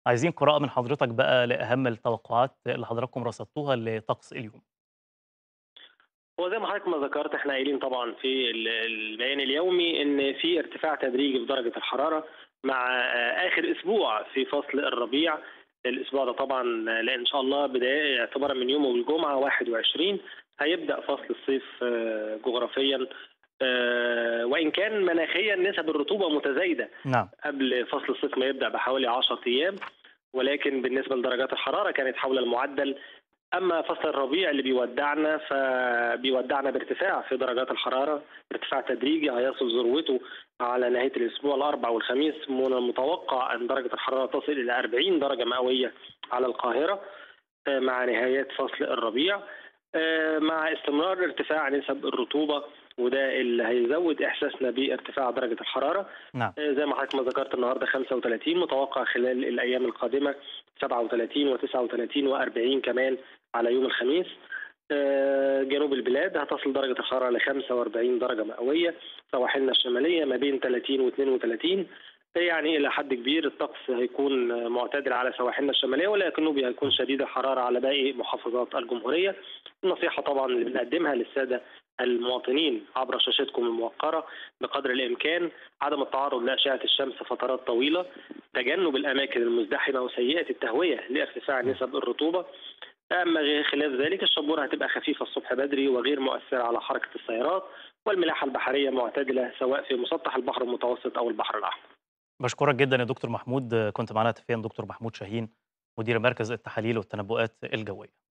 عايزين قراءة من حضرتك بقى لأهم التوقعات اللي حضراتكم رصدتوها لطقس اليوم. هو زي ما حضرتك ما ذكرت إحنا قايلين طبعًا في ال البيان اليومي إن في ارتفاع تدريجي في درجة الحرارة مع آخر أسبوع في فصل الربيع، الأسبوع ده طبعًا لأن إن شاء الله بداية اعتبارًا من يوم الجمعة 21 هيبدأ فصل الصيف جغرافيًا آآ وإن كان مناخيًا نسب الرطوبة متزايدة نعم. قبل فصل الصيف ما يبدأ بحوالي 10 أيام، ولكن بالنسبة لدرجات الحرارة كانت حول المعدل، أما فصل الربيع اللي بيودعنا فبيودعنا بارتفاع في درجات الحرارة، ارتفاع تدريجي هيصل ذروته على نهاية الأسبوع الأربع والخميس، من المتوقع أن درجة الحرارة تصل إلى 40 درجة مئوية على القاهرة مع نهايات فصل الربيع، آآ مع استمرار ارتفاع نسب الرطوبة وده اللي هيزود إحساسنا بارتفاع درجة الحرارة، نعم. آآ زي ما حضرتك ما ذكرت النهارده 35 متوقع خلال الأيام القادمة 37 و39 و40 كمان على يوم الخميس. آآ جنوب البلاد هتصل درجة الحرارة ل45 درجة مئوية، سواحلنا الشمالية ما بين 30 و32 يعني إلى حد كبير الطقس هيكون معتدل على سواحلنا الشمالية ولكنه هيكون شديد الحرارة على باقي محافظات الجمهورية. النصيحة طبعًا اللي بنقدمها للسادة المواطنين عبر شاشتكم الموقرة بقدر الإمكان عدم التعرض لأشعة الشمس فترات طويلة، تجنب الأماكن المزدحمة وسيئة التهوية لارتفاع نسب الرطوبة. أما خلاف ذلك الشبورة هتبقى خفيفة الصبح بدري وغير مؤثرة على حركة السيارات، والملاحة البحرية معتدلة سواء في مسطح البحر المتوسط أو البحر الأحمر. باشكرك جدًا يا دكتور محمود، كنت معانا هاتفيًا دكتور محمود شاهين مدير مركز التحاليل والتنبؤات الجوية.